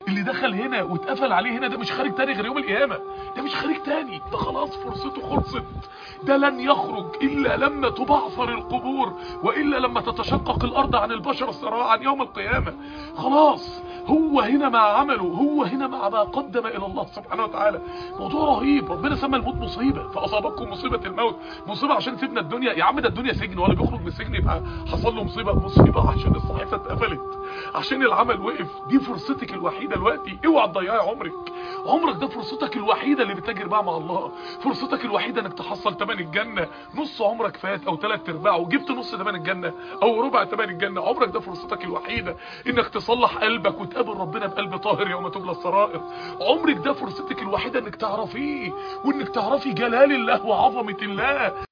اللي دخل هنا واتقفل عليه هنا ده مش خارج تاني غير يوم القيامة ده مش خارج تاني ده خلاص فرصته خلصت ده لن يخرج إلا لما تبعثر القبور وإلا لما تتشقق الأرض عن البشر صراعا يوم القيامة خلاص هو هنا مع عمله هو هنا مع ما قدم إلى الله سبحانه وتعالى موضوع رهيب ربنا سمى الموت مصيبة فأصابتكم مصيبة الموت مصيبة عشان سيبنا الدنيا يا عم ده الدنيا سجن ولا بيخرج من السجن يبقى حصل له مصيبة مصيبة عشان الصحيفة اتقفلت عشان العمل وقف دي فرصتك الوحيدة دلوقتي اوعى تضيعي عمرك عمرك ده فرصتك الوحيدة اللي بتتاجر بقى مع الله فرصتك الوحيدة انك تحصل تمن الجنة نص عمرك فات او ثلاث ارباع وجبت نص تمن الجنة او ربع تمن الجنة عمرك ده فرصتك الوحيدة انك تصلح قلبك وتقابل ربنا بقلب طاهر يوم تبلى السرائر عمرك ده فرصتك الوحيدة انك تعرفيه وانك تعرفي جلال الله وعظمة الله